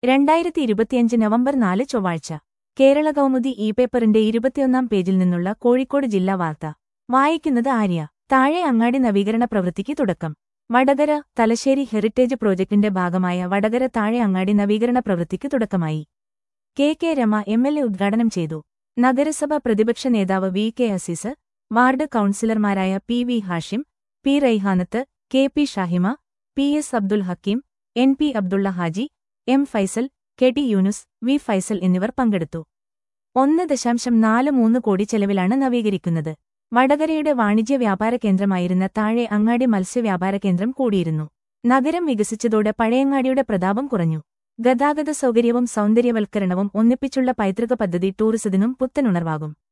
രണ്ടായിരത്തി ഇരുപത്തിയഞ്ച് നവംബർ നാല് ചൊവ്വാഴ്ച കേരള കൗമുദി ഇ പേപ്പറിന്റെ ഇരുപത്തിയൊന്നാം പേജിൽ നിന്നുള്ള കോഴിക്കോട് ജില്ലാ വാർത്ത വായിക്കുന്നത് ആര്യ താഴെ അങ്ങാടി നവീകരണ പ്രവൃത്തിക്ക് തുടക്കം വടകര തലശ്ശേരി ഹെറിറ്റേജ് പ്രോജക്ടിന്റെ ഭാഗമായ വടകര താഴെ അങ്ങാടി നവീകരണ പ്രവൃത്തിക്ക് തുടക്കമായി K K Rama M L A ഉദ്ഘാടനം ചെയ്തു നഗരസഭ പ്രതിപക്ഷ നേതാവ് വി കെ അസീസ് വാർഡ് കൌൺസിലർമാരായ P V Hashim P Raihanath K P Shahima P S Abdul Hakeem N P Abdulla Haji M Faisal K T Yunus V Faisal എന്നിവർ പങ്കെടുത്തു ഒന്ന് ദശാംശം നാല് മൂന്ന് കോടി ചെലവിലാണ് നവീകരിക്കുന്നത് വടകരയുടെ വാണിജ്യ വ്യാപാര കേന്ദ്രമായിരുന്ന താഴെ അങ്ങാടി മത്സ്യ വ്യാപാര കേന്ദ്രം കൂടിയിരുന്നു നഗരം വികസിച്ചതോടെ പഴയങ്ങാടിയുടെ പ്രതാപം കുറഞ്ഞു ഗതാഗത സൗകര്യവും സൗന്ദര്യവൽക്കരണവും ഒന്നിപ്പിച്ചുള്ള പൈതൃക പദ്ധതി ടൂറിസത്തിനും പുത്തനുണർവാകും